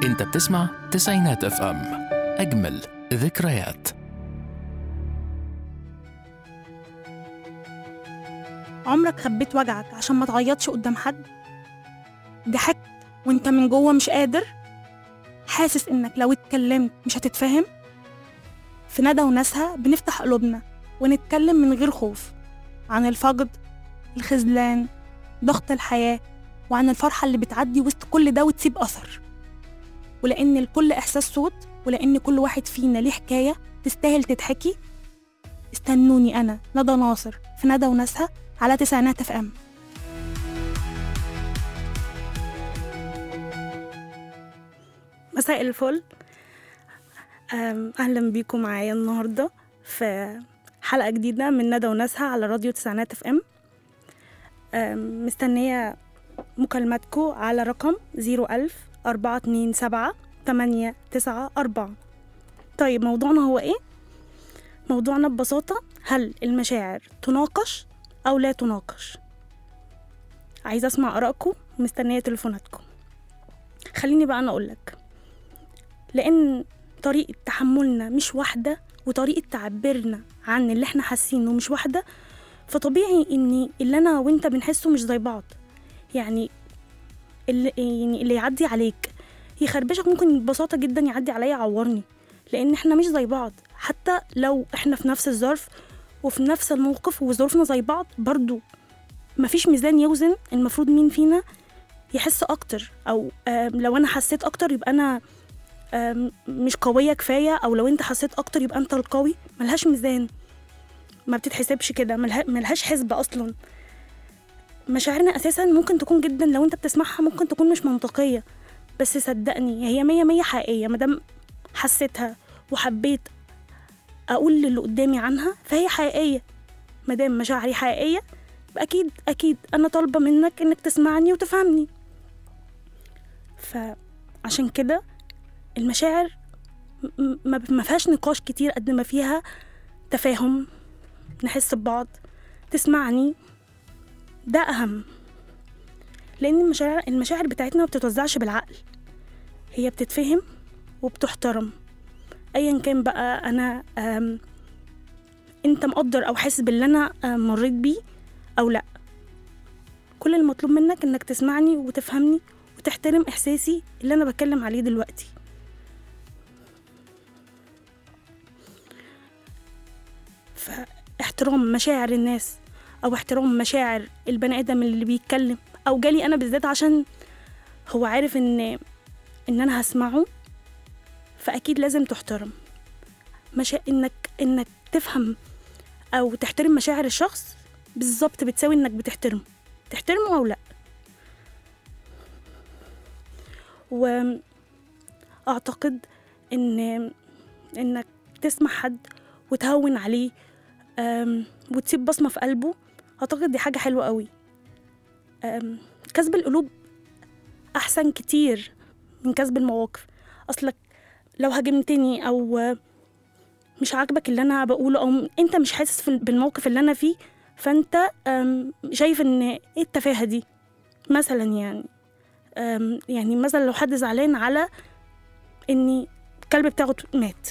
انت بتسمع تسعينات اف ام اجمل ذكريات عمرك خبيت وجعك عشان ما تعيطش قدام حد ضحكت وانت من جوه مش قادر حاسس انك لو اتكلمت مش هتتفهم في ندى وناسها بنفتح قلوبنا ونتكلم من غير خوف عن الفقد الخذلان ضغط الحياة وعن الفرحة اللي بتعدي وسط كل ده وتسيب أثر ولأن لكل إحساس صوت ولأن كل واحد فينا ليه حكاية تستاهل تتحكي استنوني أنا ندى ناصر في ندى وناسها على تسعينات اف ام مساء الفل أم، اهلا بيكم معايا النهارده في حلقه جديده من ندى وناسها على راديو تسعينات اف ام أم، مستنيه مكالماتكم على رقم زيرو ألف أربعة اتنين سبعة تمانية تسعة أربعة طيب موضوعنا هو إيه؟ موضوعنا ببساطة هل المشاعر تناقش أو لا تناقش عايزة أسمع آرائكم ومستنية تليفوناتكم خليني بقى أنا أقولك لأن طريقة تحملنا مش واحدة وطريقة تعبيرنا عن اللي احنا حاسينه مش واحدة فطبيعي إن اللي أنا وأنت بنحسه مش زي بعض يعني اللي, يعني اللي يعدي عليك يخربشك ممكن ببساطة جدا يعدي عليا يعورني لأن احنا مش زي بعض حتى لو احنا في نفس الظرف وفي نفس الموقف وظروفنا زي بعض برضو مفيش ميزان يوزن المفروض مين فينا يحس اكتر او آم، لو انا حسيت اكتر يبقى انا آم، مش قويه كفايه او لو انت حسيت اكتر يبقى انت القوي ملهاش ميزان ما بتتحسبش كده ملها- ملهاش حسبة اصلا مشاعرنا اساسا ممكن تكون جدا لو انت بتسمعها ممكن تكون مش منطقيه بس صدقني هي مية مية حقيقيه مادام حسيتها وحبيت اقول للي قدامي عنها فهي حقيقيه مادام مشاعري حقيقيه يبقى اكيد اكيد انا طالبه منك انك تسمعني وتفهمني فعشان كده المشاعر م- م- ما ما فيهاش نقاش كتير قد ما فيها تفاهم نحس ببعض تسمعني ده اهم لان المشاعر المشاعر بتاعتنا ما بتتوزعش بالعقل هي بتتفهم وبتحترم ايا كان بقى انا أم انت مقدر او حاسس باللي انا أم، مريت بيه او لا كل المطلوب منك انك تسمعني وتفهمني وتحترم احساسي اللي انا بتكلم عليه دلوقتي فاحترام مشاعر الناس او احترام مشاعر البني ادم اللي بيتكلم او جالي انا بالذات عشان هو عارف ان ان انا هسمعه فاكيد لازم تحترم مشا... انك انك تفهم او تحترم مشاعر الشخص بالظبط بتساوي انك بتحترمه تحترمه او لا واعتقد ان انك تسمع حد وتهون عليه أم، وتسيب بصمة في قلبه اعتقد دي حاجة حلوة قوي أم، كسب القلوب احسن كتير من كسب المواقف اصلك لو هاجمتني او مش عاجبك اللي انا بقوله او انت مش حاسس في- بالموقف اللي انا فيه فانت أم، شايف ان ايه التفاهه دي مثلا يعني أم، يعني مثلا لو حد زعلان على ان الكلب بتاعه مات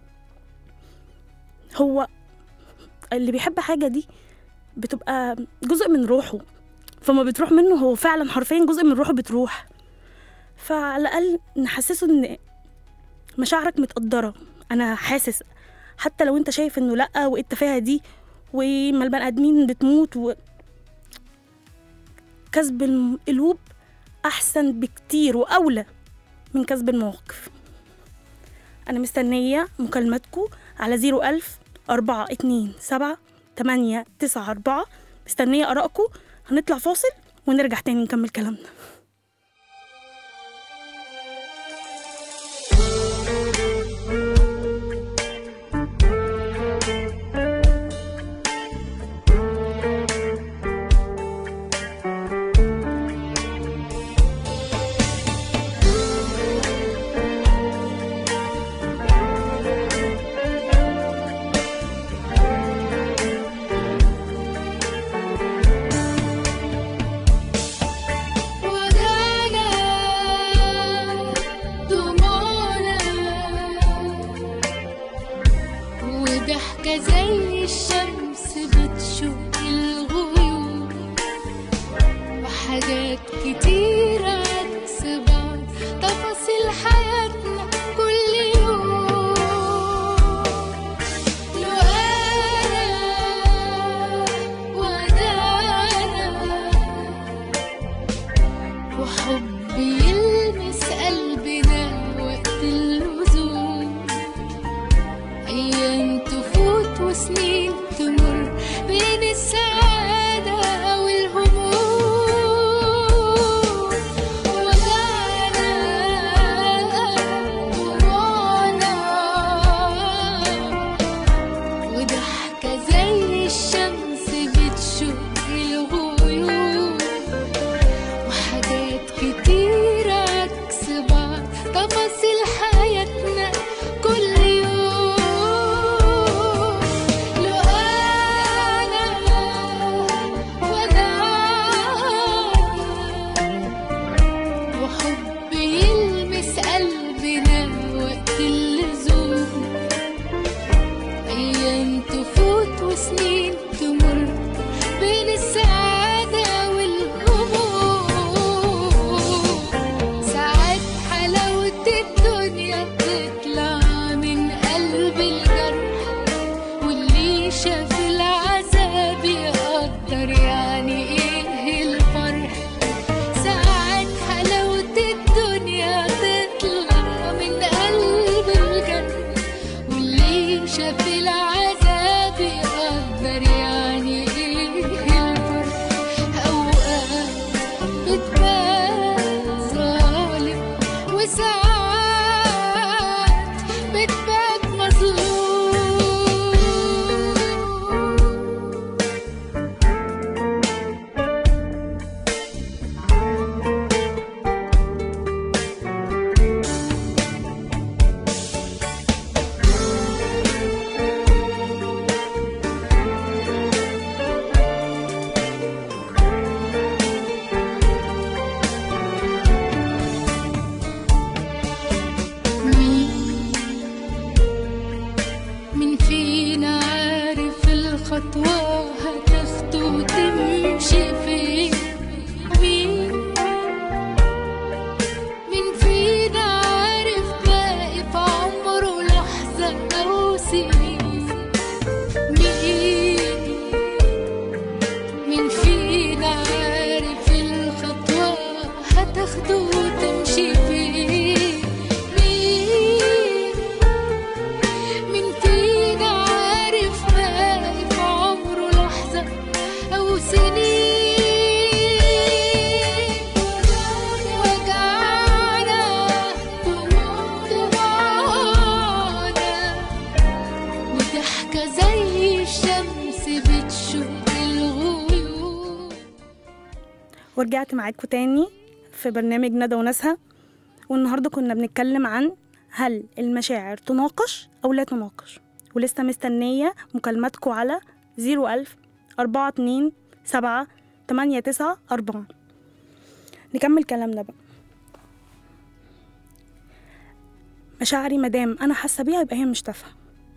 هو اللي بيحب حاجه دي بتبقى جزء من روحه فما بتروح منه هو فعلا حرفيا جزء من روحه بتروح فعلى الاقل نحسسه ان مشاعرك متقدره انا حاسس حتى لو انت شايف انه لا وايه التفاهه دي وما البني ادمين بتموت و... كسب القلوب احسن بكتير واولى من كسب المواقف انا مستنيه مكالماتكم على زيرو ألف أربعة اتنين سبعة تمانية تسعة أربعة مستنية آرائكم هنطلع فاصل ونرجع تاني نكمل كلامنا وجع وحاجات كتير عكس بعض تفاصيل حياتنا كل يوم لو أنا وأنا أنا وحب يلمس قلبنا وقت اللزوم أيام تفوت وسنين تمر بين السعادة والهموم وجعنا دموعنا وضحكة زي الشمس بتشق الغيوم وحاجات كتير عكس بعض تفاصيل حياتنا كل يوم لو أنا وأنا وحب يلمس قلبنا وقت اللزوم أيام تفوت وسنين تمر بين السعادة والهموم ساعات حلاوة الدنيا تطلع من قلب الجرح واللي شاف العذاب يقدر يعني ايه الفرح ساعات حلاوة الدنيا تطلع من قلب الجنة واللي شاف العذاب يقدر يعني ايه الفرق اوقات بتبان ظالم وساعات بتبان مظلوم مين مين فينا عارف الخطوة هتاخده وتمشي فين مين مين فينا عارف باقي في عمره لحظة أو سنين مين مين فينا عارف الخطوة هتاخده وتمشي فين مين مين فينا عارف باقي في عمره لحظة أو سنين وجعنا دموعنا وضحكة زي الشمس بتشق الغيوم ورجعت معاكم تاني في برنامج ندى وناسها والنهاردة كنا بنتكلم عن هل المشاعر تناقش أو لا تناقش ولسه مستنية مكالماتكم على 01000 42 7 8 9 4 نكمل كلامنا بقى مشاعري مدام أنا حاسة بيها يبقى هي مش تافهة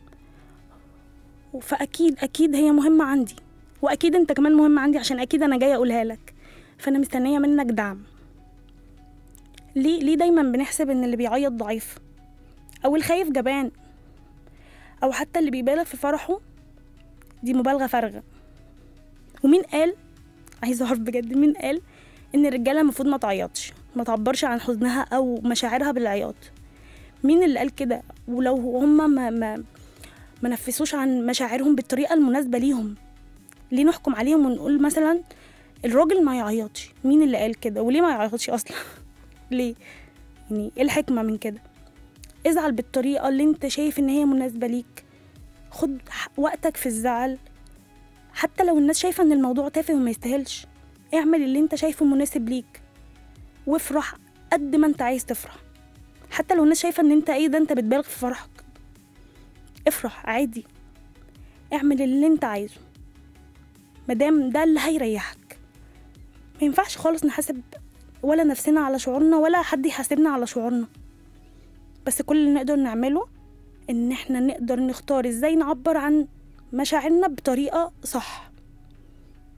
فأكيد أكيد هي مهمة عندي وأكيد أنت كمان مهم عندي عشان أكيد أنا جاية أقولها لك فأنا مستنية منك دعم ليه ليه دايما بنحسب ان اللي بيعيط ضعيف او الخايف جبان او حتى اللي بيبالغ في فرحه دي مبالغه فارغه ومين قال عايزه اعرف بجد مين قال ان الرجاله المفروض ما تعيطش ما تعبرش عن حزنها او مشاعرها بالعياط مين اللي قال كده ولو هما ما ما ما نفسوش عن مشاعرهم بالطريقه المناسبه ليهم ليه نحكم عليهم ونقول مثلا الراجل ما يعيطش مين اللي قال كده وليه ما يعيطش اصلا ليه يعني ايه الحكمه من كده ازعل بالطريقه اللي انت شايف ان هي مناسبه ليك خد ح- وقتك في الزعل حتى لو الناس شايفه ان الموضوع تافه وما يستاهلش اعمل اللي انت شايفه مناسب ليك وافرح قد ما انت عايز تفرح حتى لو الناس شايفه ان انت ايه ده انت بتبالغ في فرحك افرح عادي اعمل اللي انت عايزه مادام ده اللي هيريحك ما ينفعش خالص نحاسب ولا نفسنا على شعورنا ولا حد يحاسبنا على شعورنا بس كل اللي نقدر نعمله ان احنا نقدر نختار ازاي نعبر عن مشاعرنا بطريقة صح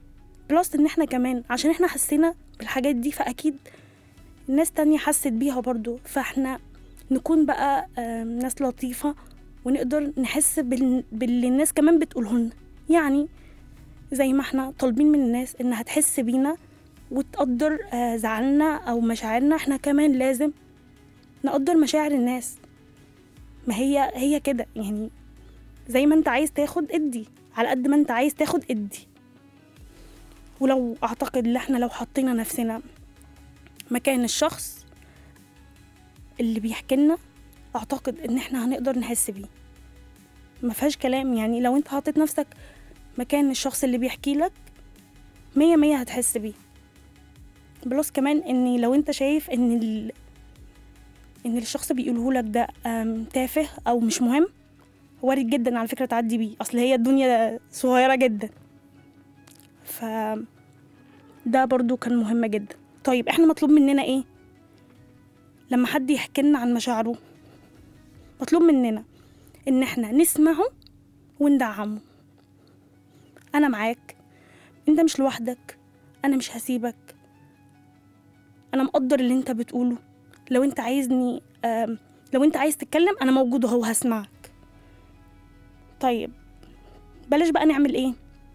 بلس ان احنا كمان عشان احنا حسينا بالحاجات دي فاكيد ناس تانية حست بيها برضو فاحنا نكون بقى آم، ناس لطيفة ونقدر نحس بال- باللي الناس كمان بتقوله لنا يعني زي ما احنا طالبين من الناس انها تحس بينا وتقدر آه، زعلنا او مشاعرنا احنا كمان لازم نقدر مشاعر الناس ما هي هي كده يعني زي ما انت عايز تاخد ادي على قد ما انت عايز تاخد ادي ولو اعتقد ان احنا لو حطينا نفسنا مكان الشخص اللي بيحكي لنا اعتقد ان احنا هنقدر نحس بيه ما فيهاش كلام يعني لو انت حطيت نفسك مكان الشخص اللي بيحكي لك مية مية هتحس بيه بلس كمان ان لو انت شايف ان ال... ان الشخص بيقوله لك ده آم، تافه او مش مهم وارد جدا على فكرة تعدي بيه اصل هي الدنيا صغيرة جدا ف ده برضو كان مهم جدا طيب احنا مطلوب مننا ايه لما حد يحكي لنا عن مشاعره مطلوب مننا ان احنا نسمعه وندعمه انا معاك انت مش لوحدك انا مش هسيبك انا مقدر اللي انت بتقوله لو انت عايزني آم، لو انت عايز تتكلم انا موجود اهو هسمعك طيب بلاش بقى نعمل ايه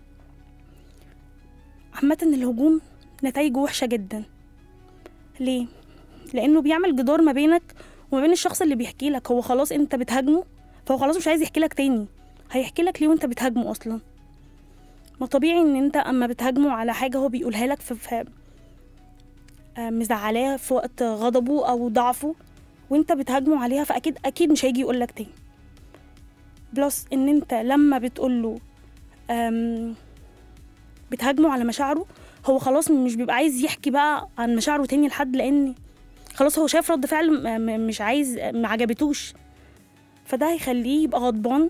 عامة الهجوم نتائجه وحشة جدا ليه؟ لأنه بيعمل جدار ما بينك وما بين الشخص اللي بيحكي لك هو خلاص انت بتهاجمه فهو خلاص مش عايز يحكي لك تاني هيحكي لك ليه وانت بتهاجمه اصلا ما طبيعي ان انت اما بتهاجمه على حاجة هو بيقولها لك في, في آه، مزعلاه في وقت غضبه او ضعفه وانت بتهاجمه عليها فاكيد اكيد مش هيجي يقولك تاني بلس ان انت لما بتقوله أم، بتهاجمه على مشاعره هو خلاص مش بيبقى عايز يحكي بقى عن مشاعره تاني لحد لان خلاص هو شايف رد فعل م- م- مش عايز ما عجبتوش فده هيخليه يبقى غضبان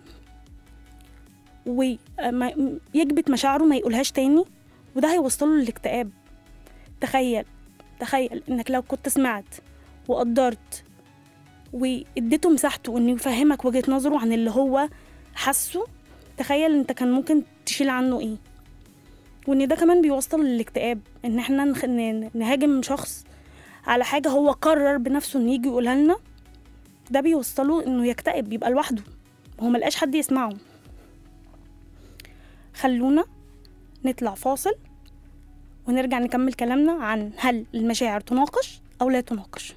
ويكبت مشاعره ما يقولهاش تاني وده هيوصله للاكتئاب تخيل تخيل انك لو كنت سمعت وقدرت واديته مساحته انه يفهمك وجهة نظره عن اللي هو حاسه تخيل انت كان ممكن تشيل عنه ايه وان ده كمان بيوصل للاكتئاب ان احنا نخ... ن- نهاجم شخص على حاجة هو قرر بنفسه انه يجي يقولها لنا ده بيوصله انه يكتئب يبقى لوحده هو ملقاش حد يسمعه خلونا نطلع فاصل ونرجع نكمل كلامنا عن هل المشاعر تناقش او لا تناقش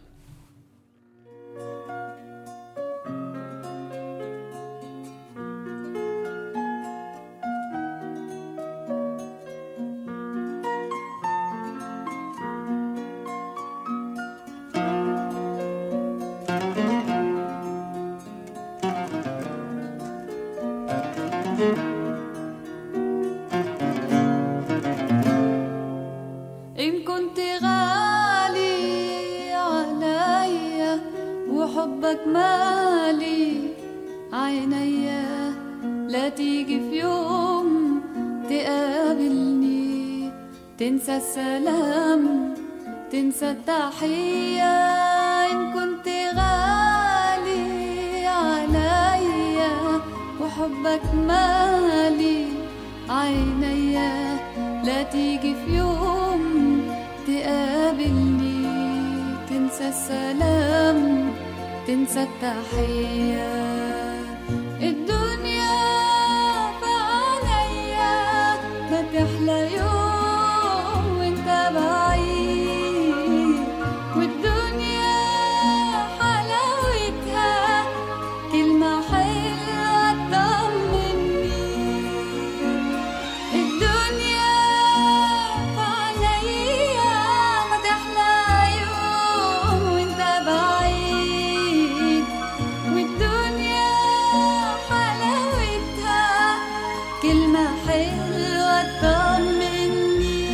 إن كنت غالي عليا وحبك مالي عينيا لا تيجي في يوم تقابلني تنسى السلام تنسى التحية إن كنت غالي عليا وحبك مالي عينيا لا تيجي في يوم تقابلني تنسى السلام تنسى التحية الدنيا في عليا ما تحلى يوم وانت بعيد والدنيا حلاوتها كلمة حلوة تطمني الدنيا عليا ما تحلى يوم وانت بعيد والدنيا حلاوتها كلمة حلوة تطمني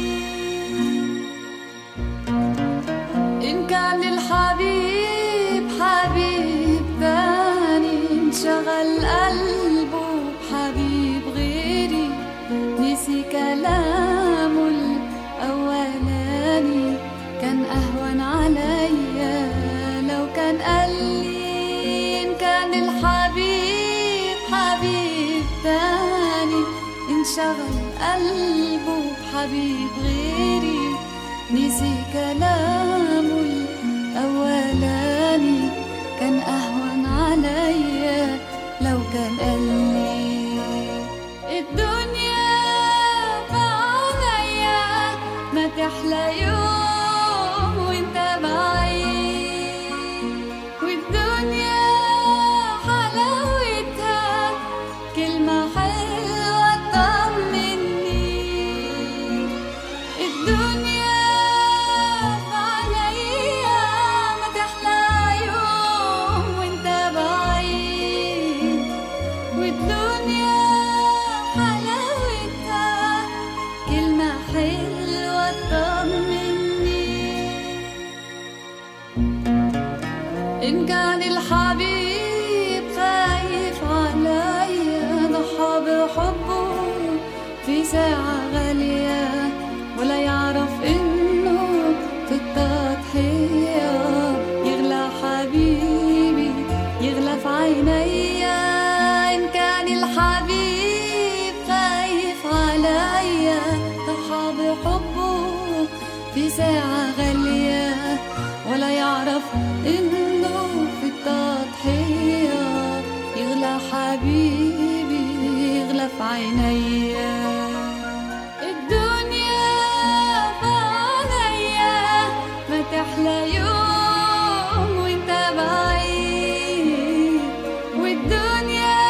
إن كان الحبيب حبيب تاني انشغل قلبه بحبيب غيري نسي كلامه الأولاني كان أهون عليا لو كان قال لي إن كان الحبيب حبيب تاني انشغل قلبه حبيب غيري نسي كلامه الأولاني كان أهون عليا لو كان قال لي الدنيا بعليا ما تحلى يوم وانت بعيد والدنيا حلاوتها كلمة حلوة تطمني الدنيا بعليا ما تحلى يوم وانت بعيد والدنيا حلاوتها كلمة حلوة تطمني إن كان الحبيب خايف عليا ضحى بحبه في ساعة غالية ولا يعرف إنه في التضحية يغلى حبيبي يغلى في عينيا إن كان الحبيب خايف عليا ضحى بحبه في ساعة غالية ولا يعرف إنه في التضحية يغلى حبيبي يغلى في عينيا الدنيا بعليا ما تحلى يوم وانت بعيد والدنيا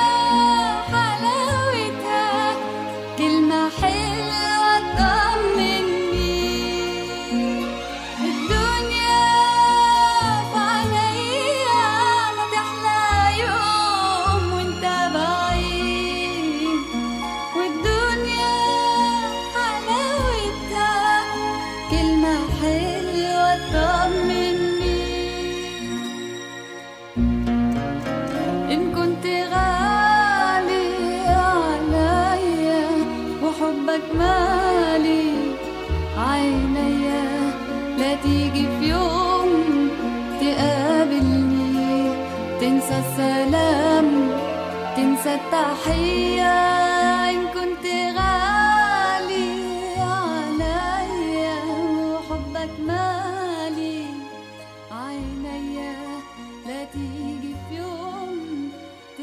حلاوتها كلمة حلوة تطمني الدنيا بعليا ما تحلى يوم وانت بعيد والدنيا حلاوتها كلمة حلوة تطمني إن كنت غالي عليا وحبك مالي عينيا لا تيجي في يوم تقابلني تنسى السلام تنسى التحية إن كنت غالي عليا وحبك مالي عينيا لا تيجي في يوم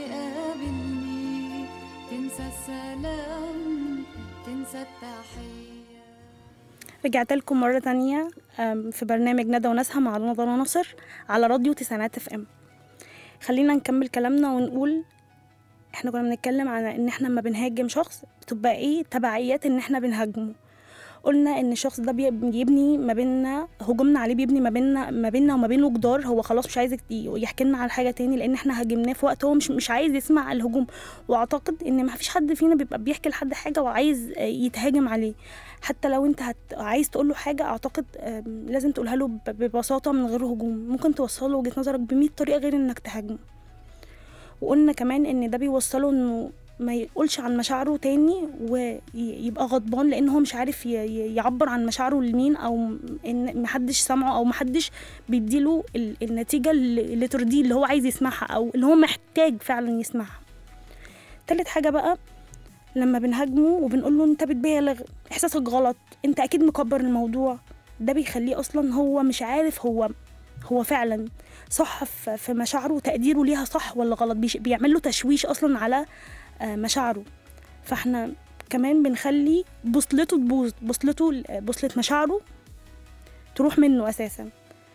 تقابلني تنسى السلام تنسى التحية رجعت لكم مرة تانية أم، في برنامج ندى وناسها مع ندى ناصر على راديو تسعينات اف ام خلينا نكمل كلامنا ونقول احنا كنا بنتكلم عن ان احنا لما بنهاجم شخص بتبقى ايه تبعيات ان احنا بنهاجمه قلنا ان الشخص ده بي- بيبني ما بيننا هجومنا عليه بيبني ما بيننا ما بيننا وما بينه جدار هو خلاص مش عايز يحكي لنا على حاجه تاني لان احنا هاجمناه في وقت هو مش مش عايز يسمع الهجوم واعتقد ان ما فيش حد فينا بيبقى بيحكي لحد حاجه وعايز يتهاجم عليه حتى لو انت هت... عايز تقول له حاجه اعتقد آم، لازم تقولها له ب- ببساطه من غير هجوم ممكن توصل له وجهه نظرك ب طريقه غير انك تهاجمه وقلنا كمان ان ده بيوصله انه ما يقولش عن مشاعره تاني ويبقى غضبان لان هو مش عارف ي- ي- يعبر عن مشاعره لمين او ان محدش سامعه او محدش بيديله ال- النتيجه اللي اللي ترضيه اللي هو عايز يسمعها او اللي هو محتاج فعلا يسمعها تالت حاجه بقى لما بنهاجمه وبنقول له انت بتبالغ احساسك غلط انت اكيد مكبر الموضوع ده بيخليه اصلا هو مش عارف هو هو فعلا صح في في مشاعره وتقديره ليها صح ولا غلط بيش- بيعمل له تشويش اصلا على آه، مشاعره فاحنا كمان بنخلي بوصلته تبوظ بوصلته بوصلة مشاعره تروح منه اساسا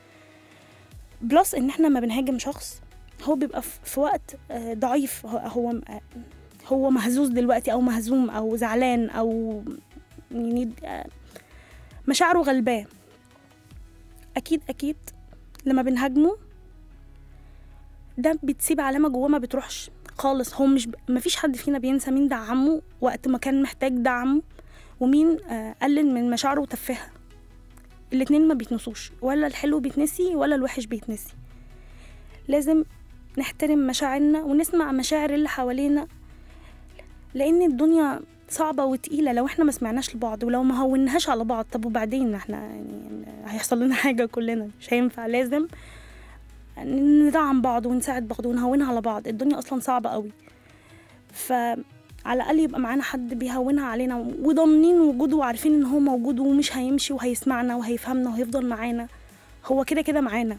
بلس ان احنا لما بنهاجم شخص هو بيبقى في في وقت آه، ضعيف هو هو آه، هو مهزوز دلوقتي او مهزوم او زعلان او يعني آه، مشاعره غلباه اكيد اكيد لما بنهاجمه ده بتسيب علامه جواه ما بتروحش خالص هو مش ما فيش حد فينا بينسى مين دعمه وقت ما كان محتاج دعمه ومين آه، قلل من مشاعره وتفهها الاتنين ما بيتنسوش ولا الحلو بيتنسي ولا الوحش بيتنسي لازم نحترم مشاعرنا ونسمع مشاعر اللي حوالينا لان الدنيا صعبة وتقيلة لو احنا ما سمعناش لبعض ولو ما هوناهاش على بعض طب وبعدين احنا يعني هيحصل لنا حاجة كلنا مش هينفع لازم ندعم بعض ونساعد بعض ونهونها على بعض الدنيا اصلا صعبة قوي ف على الاقل يبقى معانا حد بيهونها علينا وضامنين وجوده وعارفين ان هو موجود ومش هيمشي وهيسمعنا وهيفهمنا وهيفضل معانا هو كده كده معانا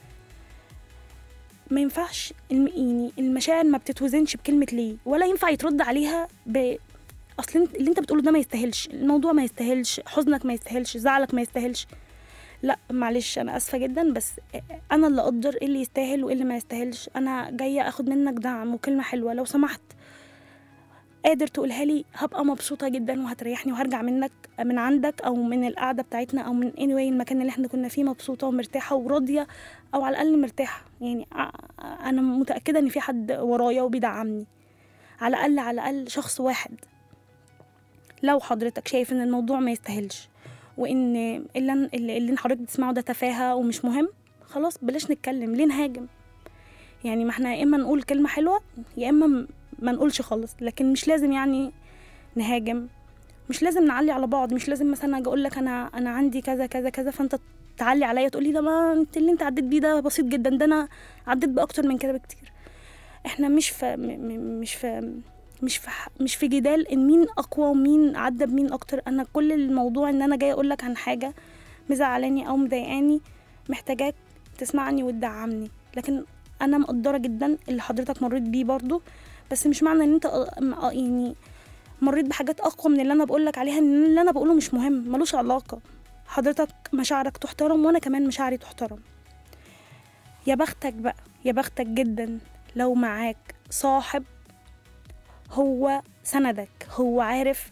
ما ينفعش الم... يعني المشاعر ما بتتوزنش بكلمة ليه ولا ينفع يترد عليها ب اصل انت- اللي انت بتقوله ده ما يستاهلش الموضوع ما يستاهلش حزنك ما يستاهلش زعلك ما يستاهلش لا معلش انا اسفه جدا بس انا اللي اقدر ايه اللي يستاهل وايه اللي ما يستاهلش انا جايه اخد منك دعم وكلمه حلوه لو سمحت قادر تقولها لي هبقى مبسوطه جدا وهتريحني وهرجع منك من عندك او من القعده بتاعتنا او من anyway المكان اللي احنا كنا فيه مبسوطه ومرتاحه وراضيه او على الاقل مرتاحه يعني ع- انا متاكده ان في حد ورايا وبيدعمني على الاقل على الاقل شخص واحد لو حضرتك شايف ان الموضوع ما يستاهلش وان اللي أنا- اللي اللي حضرتك بتسمعه ده تفاهه ومش مهم خلاص بلاش نتكلم ليه نهاجم يعني ما احنا يا اما نقول كلمه حلوه يا اما م- ما نقولش خالص لكن مش لازم يعني نهاجم مش لازم نعلي على بعض مش لازم مثلا اجي اقول لك انا انا عندي كذا كذا كذا فانت تعلي عليا تقولي ده ما انت اللي انت عديت بيه ده بسيط جدا ده انا عديت باكتر من كده بكتير احنا مش في م- م- مش في مش في ح- مش في جدال ان مين اقوى ومين عدى بمين اكتر انا كل الموضوع ان انا جايه اقول لك عن حاجه مزعلاني او مضايقاني محتاجاك تسمعني وتدعمني لكن انا مقدره جدا اللي حضرتك مريت بيه برضو بس مش معنى ان انت أ- م- أ- يعني مريت بحاجات اقوى من اللي انا بقول لك عليها ان اللي انا بقوله مش مهم ملوش علاقه حضرتك مشاعرك تحترم وانا كمان مشاعري تحترم يا بختك بقى يا بختك جدا لو معاك صاحب هو سندك هو عارف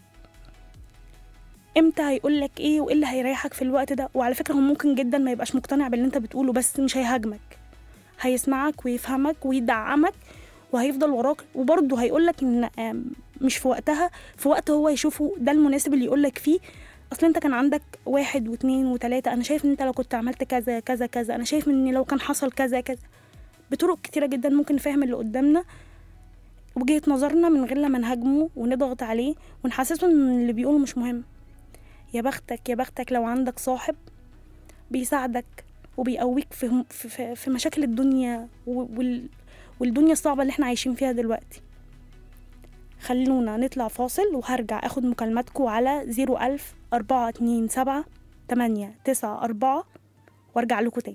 امتى هيقولك ايه وايه اللي هيريحك في الوقت ده وعلى فكره هو ممكن جدا ما يبقاش مقتنع باللي انت بتقوله بس مش هيهاجمك هيسمعك ويفهمك ويدعمك وهيفضل وراك وبرضه هيقولك ان آم، مش في وقتها في وقت هو يشوفه ده المناسب اللي يقولك فيه اصل انت كان عندك واحد واتنين وتلاته انا شايف ان انت لو كنت عملت كذا كذا كذا انا شايف ان لو كان حصل كذا كذا بطرق كتيره جدا ممكن نفهم اللي قدامنا وجهة نظرنا من غير لما نهاجمه ونضغط عليه ونحسسه ان اللي بيقوله مش مهم يا بختك يا بختك لو عندك صاحب بيساعدك وبيقويك في في- في, في مشاكل الدنيا و- وال والدنيا الصعبة اللي احنا عايشين فيها دلوقتي خلونا نطلع فاصل وهرجع اخد مكالماتكم على زيرو ألف أربعة اتنين سبعة تمانية تسعة أربعة وارجع لكم تاني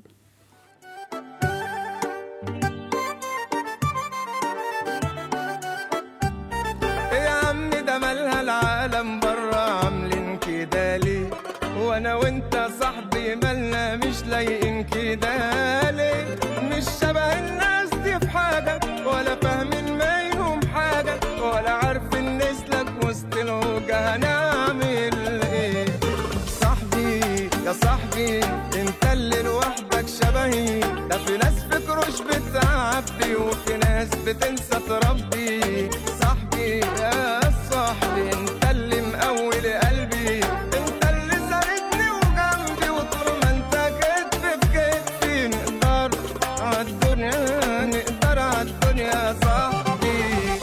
يا عم ده مالها العالم برا عاملين كده ليه وانا وانت صاحبي مالنا مش لايقين كده ليه مش شبه الناس دي في حاجة ولا فاهمين منهم حاجة ولا عارفين نسلك وسط الوجه هنعمل ايه صاحبي يا صاحبي انت اللي لوحدك شبهي ده في ناس في كروش بتعبي وفي ناس بتنسى تربي صاحبي يا صاحبي انت اللي مقول قلبي انت اللي ساندني وجنبي وطول ما انت كتف في كتفي نقدر عالدنيا نقدر عالدنيا يا صاحبي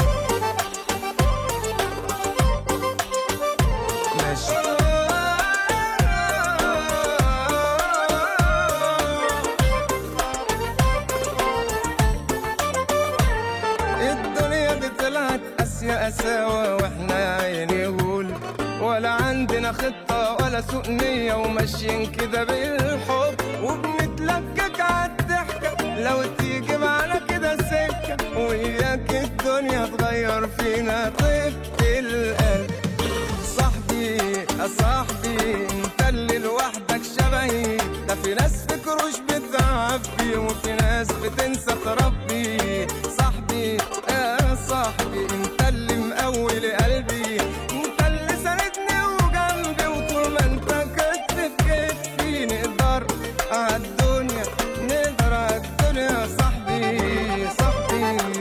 الدنيا دي طلعت قاسية قساوة واحنا يا عيني غول ولا عندنا خطة ولا سوء نية وماشيين كده بالحب وبنتلكك عالضحكة لو تيجي معانا كده سكة وإياك الدنيا تغير فينا طيبة القلب صاحبي يا صاحبي انت اللي لوحدك شبهي ده في ناس في كروش بتعبي وفي ناس بتنسى تربي صاحبي يا صاحبي انت اللي مقول قلبي انت اللي ساندني وجنبي وطول ما انت كتف في كتفي نقدر عالدنيا نقدر عالدنيا يا صاحبي صاحبي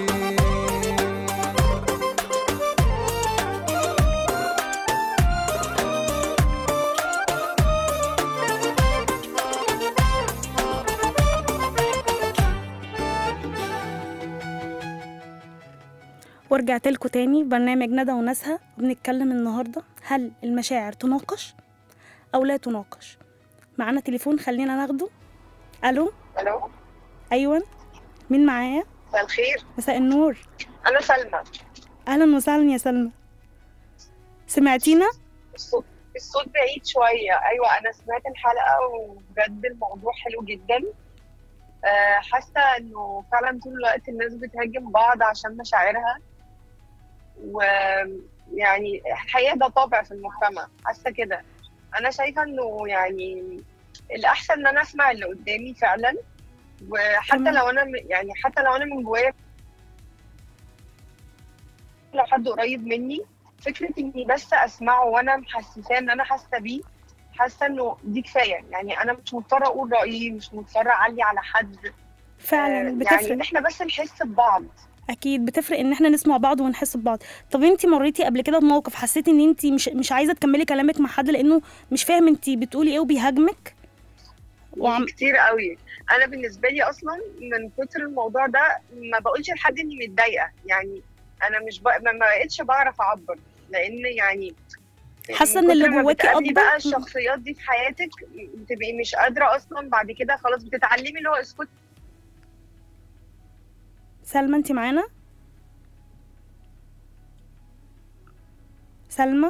ورجعت لكم تاني برنامج ندى وناسها وبنتكلم النهارده هل المشاعر تناقش او لا تناقش معانا تليفون خلينا ناخده الو الو ايوه مين معايا مساء الخير مساء النور انا سلمى اهلا وسهلا يا سلمى سمعتينا الصوت الصوت بعيد شوية أيوة أنا سمعت الحلقة وبجد الموضوع حلو جدا آه، حاسة إنه فعلا طول الوقت الناس بتهاجم بعض عشان مشاعرها ويعني الحقيقة ده طابع في المجتمع حاسة كده أنا شايفة إنه يعني الأحسن إن أنا أسمع اللي قدامي فعلا وحتى تمام. لو أنا م- يعني حتى لو أنا من جوايا لو حد قريب مني فكره اني بس اسمعه وانا محسساه ان انا حاسه بيه حاسه انه دي كفايه يعني انا مش مضطره اقول رايي مش مضطره اعلي على حد فعلا آه، يعني بتفرق ان احنا بس نحس ببعض اكيد بتفرق ان احنا نسمع بعض ونحس ببعض طب انت مريتي قبل كده بموقف حسيتي ان انت مش مش عايزه تكملي كلامك مع حد لانه مش فاهم انت بتقولي ايه وبيهاجمك وعم... كتير قوي انا بالنسبه لي اصلا من كتر الموضوع ده ما بقولش لحد اني متضايقه يعني انا مش ب... ما ما بقتش بعرف اعبر لان يعني حاسة من إن اللي كتر ما جواكي بتقابلي أكبر. بقى الشخصيات دي في حياتك بتبقي مش قادره اصلا بعد كده خلاص بتتعلمي اللي هو اسكت سلمى انت معانا سلمى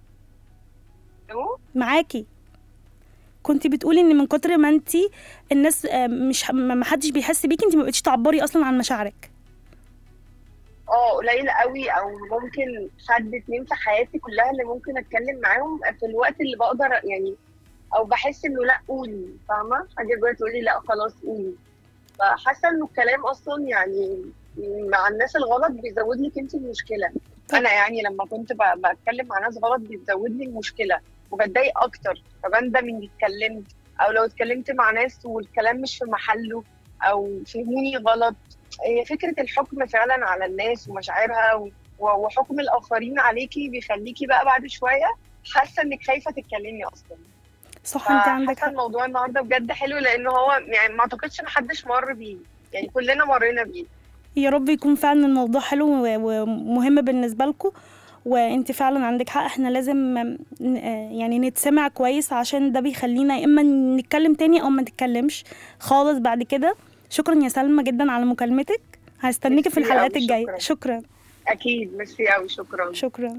معاكي كنت بتقولي ان من كتر ما انت الناس آه، مش ما ما حدش بيحس بيكي انت ما بقتيش تعبري اصلا عن مشاعرك اه قليل قوي او ممكن حد اتنين في حياتي كلها اللي ممكن اتكلم معاهم في الوقت اللي بقدر يعني او بحس انه لا قولي فاهمه حاجه جوايا تقولي لا خلاص قولي فحاسه انه الكلام اصلا يعني مع الناس الغلط بيزود لك انت المشكله انا يعني لما كنت ب- بتكلم مع ناس غلط بيزود لي المشكله وبتضايق اكتر فبندم اني اتكلمت او لو اتكلمت مع ناس والكلام مش في محله او فهموني غلط هي فكره الحكم فعلا على الناس ومشاعرها و- وحكم الاخرين عليكي بيخليكي بقى بعد شويه حاسه انك خايفه تتكلمي اصلا صح انت عندك حاسه حق الموضوع النهارده بجد حلو لان هو يعني ما اعتقدش ان حدش مر بيه يعني كلنا مرينا بيه يا رب يكون فعلا الموضوع حلو و- ومهم بالنسبه لكم وانت فعلا عندك حق احنا لازم ن- آه، يعني نتسمع كويس عشان ده بيخلينا يا اما نتكلم تاني او ما نتكلمش خالص بعد كده شكرا يا سلمى جدا على مكالمتك هستنيكي في ميرسي الحلقات أوي، الجايه شكراً. شكرا اكيد ميرسي قوي شكرا شكرا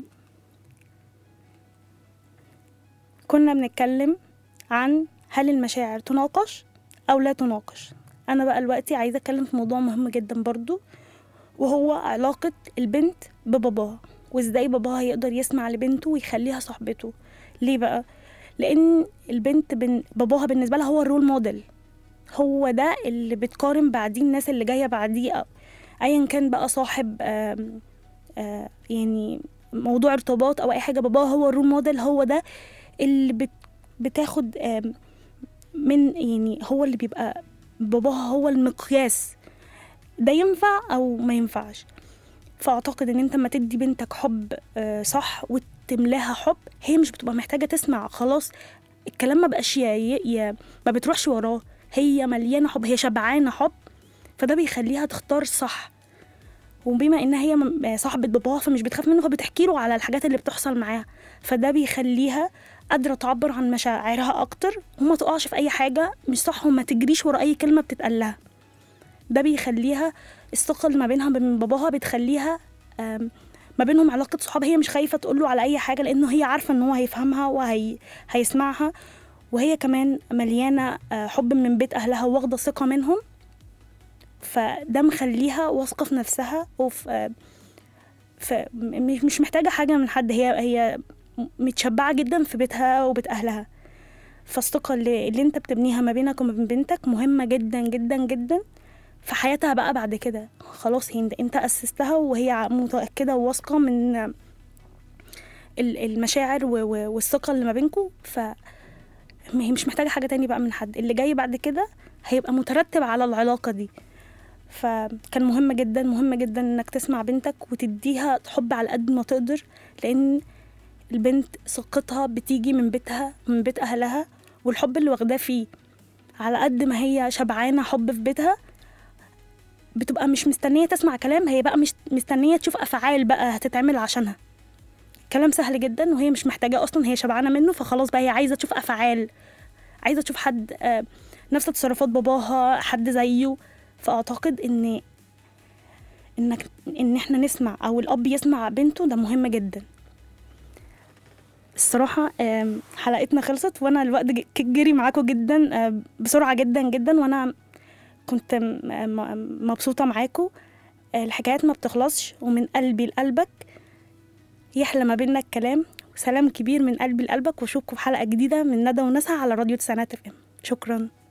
كنا بنتكلم عن هل المشاعر تناقش او لا تناقش انا بقى دلوقتي عايزه اتكلم في موضوع مهم جدا برضو وهو علاقه البنت بباباها وازاي باباها يقدر يسمع لبنته ويخليها صاحبته ليه بقى لان البنت بن... باباها بالنسبه لها هو الرول موديل هو ده اللي بتقارن بعديه الناس اللي جايه بعديه أو ايا كان بقى صاحب آم، آه، يعني موضوع ارتباط او اي حاجه باباها هو الرول موديل هو ده اللي بت بتاخد آم، من يعني هو اللي بيبقى باباها هو المقياس ده ينفع او ما ينفعش فاعتقد ان انت ما تدي بنتك حب آه، صح وتملاها حب هي مش بتبقى محتاجه تسمع خلاص الكلام ما بقاش يا يا ما بتروحش وراه هي مليانه حب هي شبعانه حب فده بيخليها تختار صح وبما انها هي م- صاحبه باباها فمش بتخاف منه فبتحكي له على الحاجات اللي بتحصل معاها فده بيخليها قادره تعبر عن مشاعرها اكتر وما تقعش في اي حاجه مش صح وما تجريش ورا اي كلمه بتتقال لها ده بيخليها الثقه اللي ما بينها وبين باباها بتخليها آم، ما بينهم علاقه صحاب هي مش خايفه تقول له على اي حاجه لانه هي عارفه ان هو هيفهمها وهيسمعها وهي كمان مليانه آه، حب من بيت اهلها واخده ثقه منهم فده مخليها واثقه في نفسها وفي آه، ف- م- مش محتاجه حاجه من حد هي هي متشبعه جدا في بيتها وبيت اهلها فالثقه اللي, اللي انت بتبنيها ما بينك وما بين بنتك مهمه جدا جدا جدا في حياتها بقى بعد كده خلاص هي انت- انت اسستها وهي ع- متاكده وواثقه من ال- المشاعر و- و- والثقه اللي ما بينكم ف هي مش محتاجه حاجه تاني بقى من حد اللي جاي بعد كده هيبقى مترتب على العلاقه دي فكان مهم جدا مهم جدا انك تسمع بنتك وتديها حب على قد ما تقدر لان البنت ثقتها بتيجي من بيتها من بيت اهلها والحب اللي واخداه فيه على قد ما هي شبعانه حب في بيتها بتبقى مش مستنيه تسمع كلام هي بقى مش مستنيه تشوف افعال بقى هتتعمل عشانها كلام سهل جدا وهي مش محتاجاه اصلا هي شبعانه منه فخلاص بقى هي عايزه تشوف افعال عايزه تشوف حد آه، نفس تصرفات باباها حد زيه فاعتقد ان انك ان احنا نسمع او الاب يسمع بنته ده مهم جدا الصراحة آم، حلقتنا خلصت وأنا الوقت ج- جري معاكم جدا آه، بسرعة جدا جدا وأنا كنت م- م- مبسوطة معاكم آه، الحكايات ما بتخلصش ومن قلبي لقلبك يحلى ما بيننا الكلام سلام كبير من قلبي لقلبك واشوفكم في حلقة جديدة من ندى ونسها على راديو تسعينات اف ام شكرا